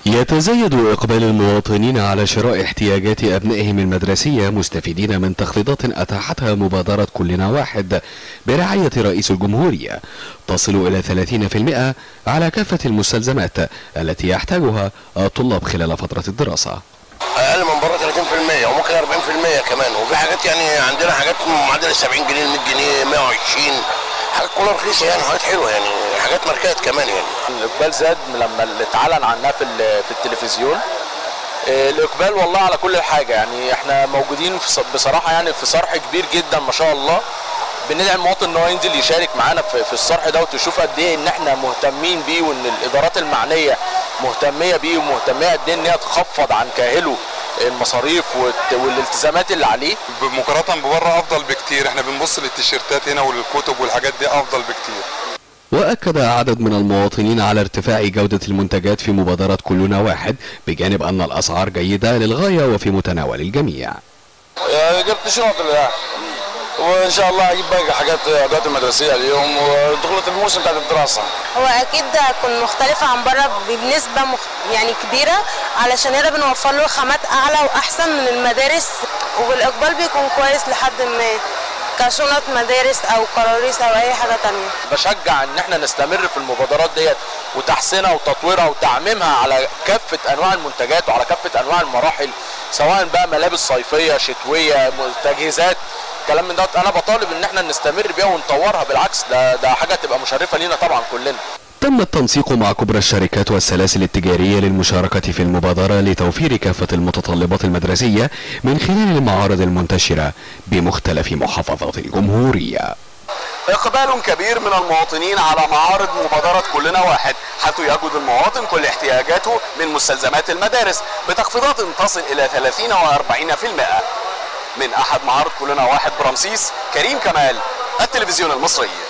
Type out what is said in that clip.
يتزايد إقبال المواطنين على شراء احتياجات أبنائهم المدرسية مستفيدين من تخفيضات أتاحتها مبادرة كلنا واحد برعاية رئيس الجمهورية تصل إلى 30% على كافة المستلزمات التي يحتاجها الطلاب خلال فترة الدراسة اقل من بره 30% وممكن 40% كمان وفي حاجات يعني عندنا حاجات معدل 70 جنيه 100 جنيه 120 حاجات كلها رخيصه يعني حاجات حلوه يعني حاجات ماركات كمان يعني الاقبال زاد لما اللي اتعلن عنها في في التلفزيون آه، الاقبال والله على كل حاجه يعني احنا موجودين في ص- بصراحه يعني في صرح كبير جدا ما شاء الله بندعي المواطن ان هو ينزل يشارك معانا في في الصرح ده وتشوف قد ايه ان احنا مهتمين بيه وان الادارات المعنيه مهتميه بيه ومهتميه قد ايه ان هي تخفض عن كاهله المصاريف والت- والالتزامات اللي عليه مقارنه ببره افضل بكتير احنا بنبص للتيشيرتات هنا وللكتب والحاجات دي افضل بكتير وأكد عدد من المواطنين على ارتفاع جودة المنتجات في مبادرة كلنا واحد بجانب أن الأسعار جيدة للغاية وفي متناول الجميع جبت شنط لله وان شاء الله هجيب باقي حاجات ادوات المدرسيه اليوم ودخلت الموسم بتاعت الدراسه هو اكيد هتكون مختلفه عن بره بنسبه مخ... يعني كبيره علشان هنا بنوفر له خامات اعلى واحسن من المدارس والاقبال بيكون كويس لحد ما كشنط مدارس او كراريس او اي حاجه تانية بشجع ان احنا نستمر في المبادرات ديت وتحسينها وتطويرها وتعميمها على كافه انواع المنتجات وعلى كافه انواع المراحل سواء بقى ملابس صيفيه شتويه تجهيزات كلام من دوت انا بطالب ان احنا نستمر بيها ونطورها بالعكس ده ده حاجه تبقى مشرفه لينا طبعا كلنا تم التنسيق مع كبرى الشركات والسلاسل التجارية للمشاركة في المبادرة لتوفير كافة المتطلبات المدرسية من خلال المعارض المنتشرة بمختلف محافظات الجمهورية إقبال كبير من المواطنين على معارض مبادرة كلنا واحد حيث يجد المواطن كل احتياجاته من مستلزمات المدارس بتخفيضات تصل إلى 30 و40% من أحد معارض كلنا واحد برمسيس كريم كمال التلفزيون المصري